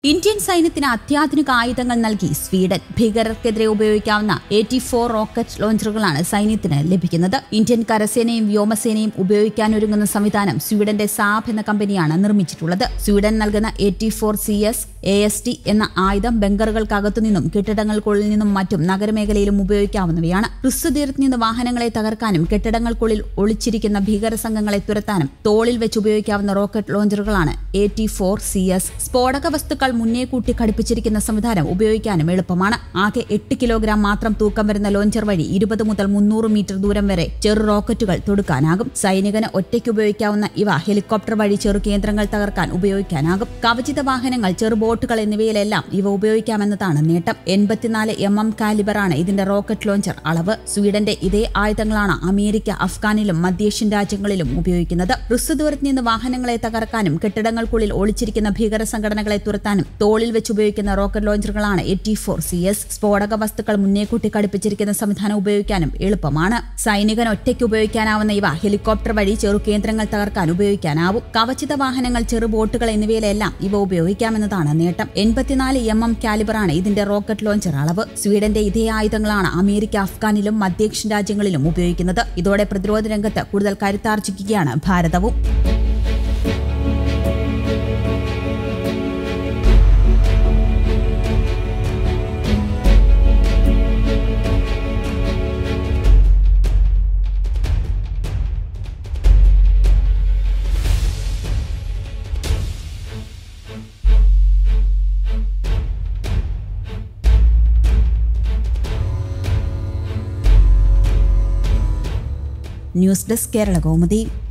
Indian സൈന്യത്തിന് അത്യാധുനിക ആയുധങ്ങൾ നൽകി സ്വീഡൻ ഭീകരർക്കെതിരെ ഉപയോഗിക്കാവുന്ന എയ്റ്റി ഫോർ റോക്കറ്റ് ലോഞ്ചറുകളാണ് സൈന്യത്തിന് ലഭിക്കുന്നത് ഇന്ത്യൻ കരസേനയും വ്യോമസേനയും ഉപയോഗിക്കാനൊരുങ്ങുന്ന സംവിധാനം സ്വീഡന്റെ സാബ് എന്ന കമ്പനിയാണ് നിർമ്മിച്ചിട്ടുള്ളത് സ്വീഡൻ നൽകുന്ന eighty four C S A S T എന്ന ആയുധം ബങ്കറുകൾക്കകത്തു നിന്നും കെട്ടിടങ്ങൾക്കുള്ളിൽ നിന്നും മറ്റും നഗരമേഖലയിലും ഉപയോഗിക്കാവുന്നവയാണ് ഹ്രസ്വദൂരത്ത് നിന്ന് വാഹനങ്ങളെ തകർക്കാനും കെട്ടിടങ്ങൾക്കുള്ളിൽ ഒളിച്ചിരിക്കുന്ന ഭീകര സംഘങ്ങളെ തുരത്താനും തോളിൽ വെച്ച് ഉപയോഗിക്കാവുന്ന റോക്കറ്റ് ലോഞ്ചറുകളാണ് A T four C S സ്ഫോടക വസ്തുക്കൾ മുന്നേ കൂട്ടി ഘടിപ്പിച്ചിരിക്കുന്ന സംവിധാനം ഉപയോഗിക്കാനും എളുപ്പമാണ് ആകെ എട്ട് കിലോഗ്രാം മാത്രം തൂക്കം വരുന്ന ലോഞ്ചർ വഴി ഇരുപത് മുതൽ മുന്നൂറ് മീറ്റർ ദൂരം വരെ ചെറു റോക്കറ്റുകൾ തൊടുക്കാനാകും സൈനികന് ഒറ്റയ്ക്ക് ഉപയോഗിക്കാവുന്ന ഇവ ഹെലികോപ്റ്റർ വഴി ചെറു കേന്ദ്രങ്ങൾ തകർക്കാൻ ഉപയോഗിക്കാനാകും കവചിത വാഹനങ്ങൾ ചെറു ബോട്ടുകൾ എന്നിവയിലെല്ലാം ഇവ ഉപയോഗിക്കാമെന്നതാണ് നേട്ടം എൺപത്തിനാല് എം എം കാലിബറാണ് ഇതിന്റെ റോക്കറ്റ് ലോഞ്ചർ അളവ് സ്വീഡന്റെ ഇതേ ആയുധങ്ങളാണ് അമേരിക്ക അഫ്ഗാനിലും മധ്യേഷ്യൻ രാജ്യങ്ങളിലും ഉപയോഗിക്കുന്നത് ഹ്രസ്വദൂരത്ത് നിന്ന് വാഹനങ്ങളെ തകർക്കാനും കെട്ടിടങ്ങൾക്കുള്ളിൽ ഒളിച്ചിരിക്കുന്ന ഭീകര സംഘടനകളെ തുരത്താനും തോളിൽ വെച്ച് ഉപയോഗിക്കുന്ന റോക്കറ്റ് ലോഞ്ചറുകളാണ് എയ്റ്റി ഫോർ സി എസ് സ്ഫോടക വസ്തുക്കൾ മുന്നേക്കൂട്ടി ഘടിപ്പിച്ചിരിക്കുന്ന സംവിധാനം ഉപയോഗിക്കാനും എളുപ്പമാണ് സൈനികൻ ഒറ്റയ്ക്ക് ഉപയോഗിക്കാനാവുന്ന ഇവ ഹെലികോപ്റ്റർ വഴി ചെറു കേന്ദ്രങ്ങൾ തകർക്കാൻ ഉപയോഗിക്കാനാവും കവചിത വാഹനങ്ങൾ ചെറു ബോട്ടുകൾ എന്നിവയിലെല്ലാം ഇവ ഉപയോഗിക്കാമെന്നതാണ് നേട്ടം എൺപത്തിനാല് എം എം കാലിബറാണ് ഇതിന്റെ റോക്കറ്റ് ലോഞ്ചർ അളവ് സ്വീഡന്റെ ഇതേ ആയുധങ്ങളാണ് അമേരിക്ക അഫ്ഗാനിലും മധ്യേഷ്യൻ രാജ്യങ്ങളിലും ഉപയോഗിക്കുന്നത് ഇതോടെ പ്രതിരോധ രംഗത്ത് കൂടുതൽ കരുത്താർജിക്കുകയാണ് ഭാരതവും ന്യൂസ് ഡെസ്ക് കേരള കൗമുദി